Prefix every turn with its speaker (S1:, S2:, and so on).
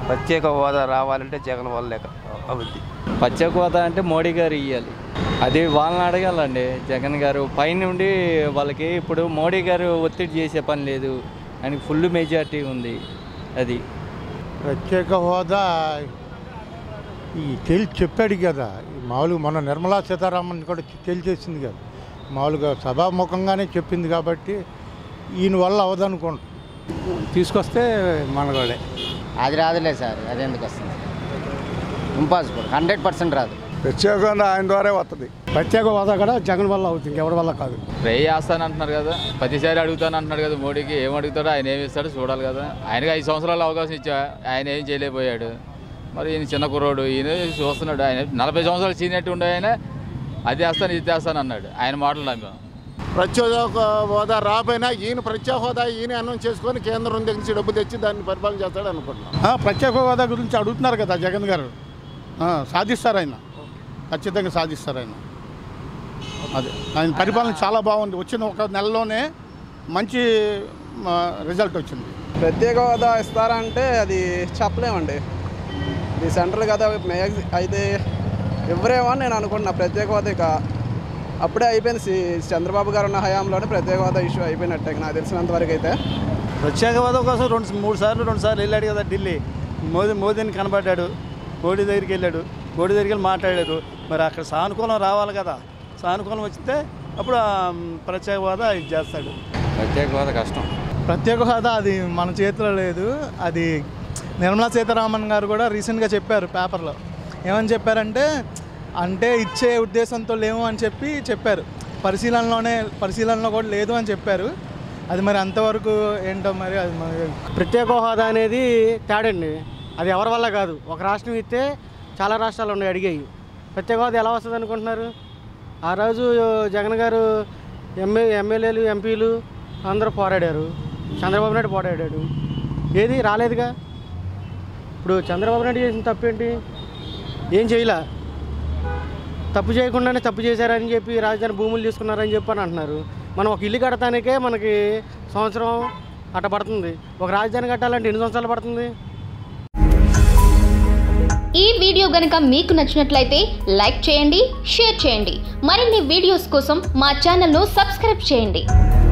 S1: ప్రత్యేక హోదా రావాలంటే జగన్ వల్ల లేక అభివృద్ధి
S2: ప్రత్యేక హోదా అంటే మోడీ గారు ఇవ్వాలి అది వాళ్ళని అడగాలండి జగన్ గారు పైనుండి వాళ్ళకి ఇప్పుడు మోడీ గారు ఒత్తిడి చేసే పని లేదు ఆయనకి ఫుల్ మెజార్టీ ఉంది అది
S3: ప్రత్యేక హోదా ఈ తేల్చి చెప్పాడు కదా ఈ మామూలుగా మన నిర్మలా సీతారామన్ కూడా తేల్చేసింది కదా మామూలుగా సభాముఖంగానే చెప్పింది కాబట్టి ఈయన వల్ల అవదనుకుంటాం తీసుకొస్తే మనగోడే
S4: అది రాదులే సార్ అది ఎందుకు వస్తుంది ఇంపాసిబుల్ హండ్రెడ్ పర్సెంట్ రాదు
S3: ప్రత్యేకంగా ఆయన ద్వారా వస్తుంది ప్రత్యేక హోదా కూడా జగన్ వల్ల అవుతుంది ఎవరి వల్ల కాదు
S5: ట్రై చేస్తాను అంటున్నారు కదా ప్రతిసారి అడుగుతాను అంటున్నాడు కదా మోడీకి ఏం అడుగుతాడో ఆయన ఏమి ఇస్తాడో చూడాలి కదా ఆయనకి ఐదు సంవత్సరాలు అవకాశం ఇచ్చా ఆయన ఏం చేయలేకపోయాడు మరి ఈయన చిన్న కుర్రోడు ఈయన చూస్తున్నాడు ఆయన నలభై సంవత్సరాలు సీనియర్ ఉండే ఆయన అది వేస్తాను ఇది చేస్తాను అన్నాడు ఆయన మాటలు నమ్మాం
S6: ప్రత్యేక హోదా రాపోయినా ఈయన ప్రత్యేక హోదా ఈయన అనౌన్స్ చేసుకొని కేంద్రం దగ్గర నుంచి డబ్బు తెచ్చి దాన్ని పరిపాలన చేస్తాడు అనుకుంటున్నాం
S3: ప్రత్యేక హోదా గురించి అడుగుతున్నారు కదా జగన్ గారు ఆ, సాధిస్తారు ఆయన ఖచ్చితంగా సాధిస్తారు ఆయన అదే ఆయన పరిపాలన చాలా బాగుంది వచ్చిన ఒక నెలలోనే మంచి ఆ, రిజల్ట్ వచ్చింది
S7: ప్రత్యేక హోదా ఇస్తారంటే అది చెప్పలేమండి ఇది సెంట్రల్ కదా మ్యాక్సి అయితే ఇవ్వరేమో అని నేను అనుకుంటున్నా ప్రత్యేక హోదా ఇక అప్పుడే అయిపోయింది సి- చంద్రబాబు గారు ఉన్న హయాంలోనే ప్రత్యేక హోదా ఇష్యూ అయిపోయినట్టే నాకు తెలిసినంత వరకు అయితే
S2: ప్రత్యేక హోదా కోసం రెండు మూడు సార్లు రెండు సార్లు వెళ్ళాడు కదా ఢిల్లీ మోదీ మోదీని కనబడ్డాడు మోడీ దగ్గరికి వెళ్ళాడు మోడీ దగ్గరికి వెళ్ళి మాట్లాడారు మరి అక్కడ సానుకూలం రావాలి కదా సానుకూలం వచ్చితే అప్పుడు ఆ, ప్రత్యేక హోదా ఇది చేస్తాడు
S5: ప్రత్యేక హోదా కష్టం
S8: ప్రత్యేక హోదా అది మన చేతిలో లేదు అది నిర్మలా సీతారామన్ గారు కూడా రీసెంట్గా చెప్పారు పేపర్లో ఏమని చెప్పారంటే అంటే ఇచ్చే ఉద్దేశంతో లేము అని చెప్పి చెప్పారు పరిశీలనలోనే పరిశీలనలో కూడా లేదు అని చెప్పారు అది మరి అంతవరకు ఏంటో మరి అది మరి
S9: ప్రత్యేక హోదా అనేది తేడండి అది ఎవరి వల్ల కాదు ఒక రాష్ట్రం ఇస్తే చాలా రాష్ట్రాలు ఉన్నాయి అడిగాయి ప్రత్యేక హోదా ఎలా వస్తుంది అనుకుంటున్నారు ఆ రోజు జగన్ గారు ఎంఏ ఎమ్మెల్యేలు ఎంపీలు అందరూ పోరాడారు చంద్రబాబు నాయుడు పోరాడాడు ఏది రాలేదుగా ఇప్పుడు చంద్రబాబు నాయుడు చేసిన తప్పేంటి ఏం చేయలే తప్పు చేయకుండానే తప్పు చేశారని చెప్పి రాజధాని భూములు తీసుకున్నారని చెప్పి అని అంటున్నారు మనం ఒక ఇల్లు కడటానికే మనకి సంవత్సరం అట్ట పడుతుంది ఒక రాజధాని కట్టాలంటే ఎన్ని సంవత్సరాలు పడుతుంది
S10: ఈ వీడియో గనుక మీకు నచ్చినట్లయితే లైక్ చేయండి షేర్ చేయండి మరిన్ని వీడియోస్ కోసం మా ఛానల్ను సబ్స్క్రైబ్ చేయండి